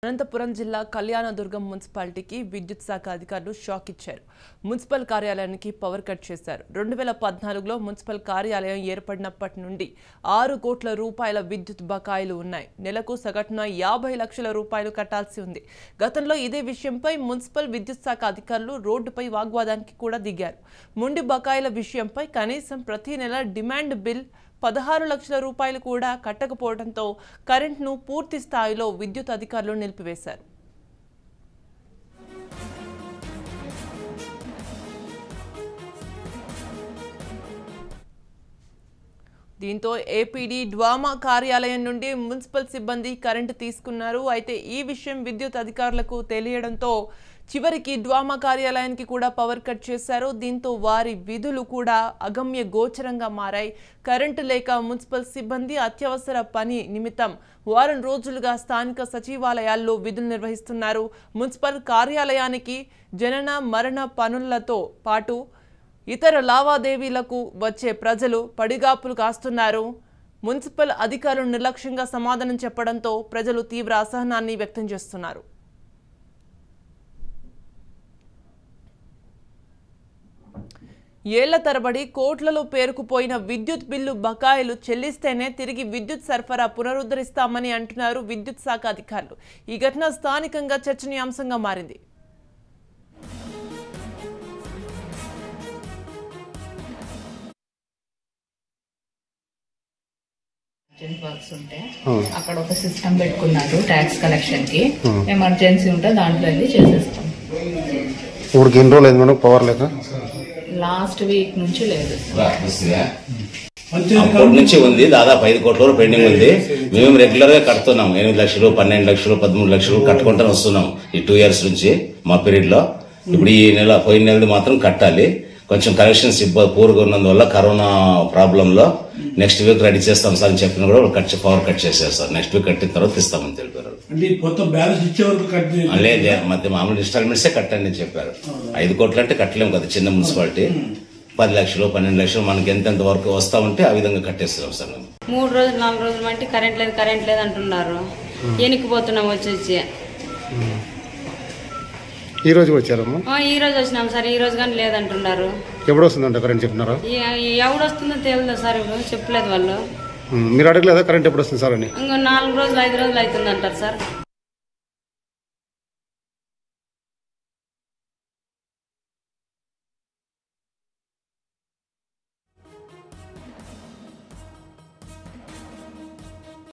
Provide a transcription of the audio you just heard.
అనంతపురం జిల్లా కళ్యాణదుర్గం మున్సిపాలిటీకి విద్యుత్ శాఖ అధికారులు షాక్ ఇచ్చారు మున్సిపల్ కార్యాలయానికి పవర్ కట్ చేశారు రెండు వేల పద్నాలుగులో మున్సిపల్ కార్యాలయం ఏర్పడినప్పటి నుండి ఆరు కోట్ల రూపాయల విద్యుత్ బకాయిలు ఉన్నాయి నెలకు సగటున యాభై లక్షల రూపాయలు కట్టాల్సి ఉంది గతంలో ఇదే విషయంపై మున్సిపల్ విద్యుత్ శాఖ అధికారులు రోడ్డుపై వాగ్వాదానికి కూడా దిగారు ముండి బకాయిల విషయంపై కనీసం ప్రతి నెల డిమాండ్ బిల్ పదహారు లక్షల రూపాయలు కూడా కట్టకపోవడంతో కరెంట్ను పూర్తి స్థాయిలో విద్యుత్ అధికారులు నిలిపివేశారు దీంతో ఏపీడీ డ్వామా కార్యాలయం నుండి మున్సిపల్ సిబ్బంది కరెంటు తీసుకున్నారు అయితే ఈ విషయం విద్యుత్ అధికారులకు తెలియడంతో చివరికి డ్వామా కార్యాలయానికి కూడా పవర్ కట్ చేశారు దీంతో వారి విధులు కూడా అగమ్య గోచరంగా మారాయి కరెంటు లేక మున్సిపల్ సిబ్బంది అత్యవసర పని నిమిత్తం వారం రోజులుగా స్థానిక సచివాలయాల్లో విధులు నిర్వహిస్తున్నారు మున్సిపల్ కార్యాలయానికి జనన మరణ పనులతో పాటు ఇతర లావాదేవీలకు వచ్చే ప్రజలు పడిగాపులు కాస్తున్నారు మున్సిపల్ అధికారులు నిర్లక్ష్యంగా సమాధానం చెప్పడంతో ప్రజలు తీవ్ర అసహనాన్ని వ్యక్తం చేస్తున్నారు ఏళ్ల తరబడి కోట్లలో పేరుకుపోయిన విద్యుత్ బిల్లు బకాయిలు చెల్లిస్తేనే తిరిగి విద్యుత్ సరఫరా పునరుద్ధరిస్తామని అంటున్నారు విద్యుత్ శాఖ అధికారులు ఈ ఘటన స్థానికంగా చర్చనీయాంశంగా మారింది అర్జెంట్ వర్క్స్ ఉంటే అక్కడ ఒక సిస్టమ్ పెట్టుకున్నారు ట్యాక్స్ కలెక్షన్ కి ఎమర్జెన్సీ ఉంటే దాంట్లో వెళ్ళి చేసేస్తాం ఇప్పుడు ఎన్ని రోజులు అయింది మేడం పవర్ లేక లాస్ట్ వీక్ నుంచి లేదు అప్పటి నుంచి ఉంది దాదాపు ఐదు కోట్ల వరకు పెండింగ్ ఉంది మేము రెగ్యులర్ గా కడుతున్నాం ఎనిమిది లక్షలు పన్నెండు లక్షలు పదమూడు లక్షలు కట్టుకుంటూ వస్తున్నాం ఈ టూ ఇయర్స్ నుంచి మా పీరియడ్ లో ఇప్పుడు ఈ నెల పోయిన నెలది మాత్రం కట్టాలి కొంచెం కలెక్షన్స్ ఇబ్బంది పూర్గా ఉన్నందువల్ల కరోనా ప్రాబ్లం లో నెక్స్ట్ వీక్ రెడీ చేస్తాం సార్ అని చెప్పిన కూడా వాళ్ళు కట్ పవర్ కట్ చేసేస్తారు నెక్స్ట్ వీక్ కట్టిన తర్వాత ఇస్తామని తెలిపారు అంటే ఈ మొత్తం బ్యాలెన్స్ ఇచ్చే వరకు కట్ చేయాలి. లేదు మధ్య మామూలు ఇన్స్టాల్మెంట్సే కట్టండి అని చెప్పారు ఐదు కోట్లు అంటే కట్టలేము కదా చిన్న మున్సిపాలిటీ పది లక్షలు పన్నెండు లక్షలు మనకి ఎంతెంత వరకు వస్తా ఉంటే ఆ విధంగా కట్టేస్తున్నాం సార్ మేము మూడు రోజులు నాలుగు రోజులు అంటే కరెంట్ లేదు కరెంట్ లేదు అంటున్నారు ఎనికిపోతున్నాం వచ్చి వచ్చి ఈ రోజు కూడా వచ్చారమ్మా ఆ, ఈ రోజు వచ్చినాం సార్ ఈ రోజు కానీ లేదంటున్నారు ఎప్పుడు వస్తుందంట కరెంట్ చెప్పినారా ఈ- ఎవడు వస్తుందో తెలియదు సార్ ఇప్పుడు చెప్పలేదు వాళ్ళు ఉమ్, మీరు అడగలేదా కరెంట్ ఎప్పుడు వస్తుంది సార్ అని ఇంకో నాలుగు రోజులు ఐదు రోజులు అవుతుంది అంటారు సార్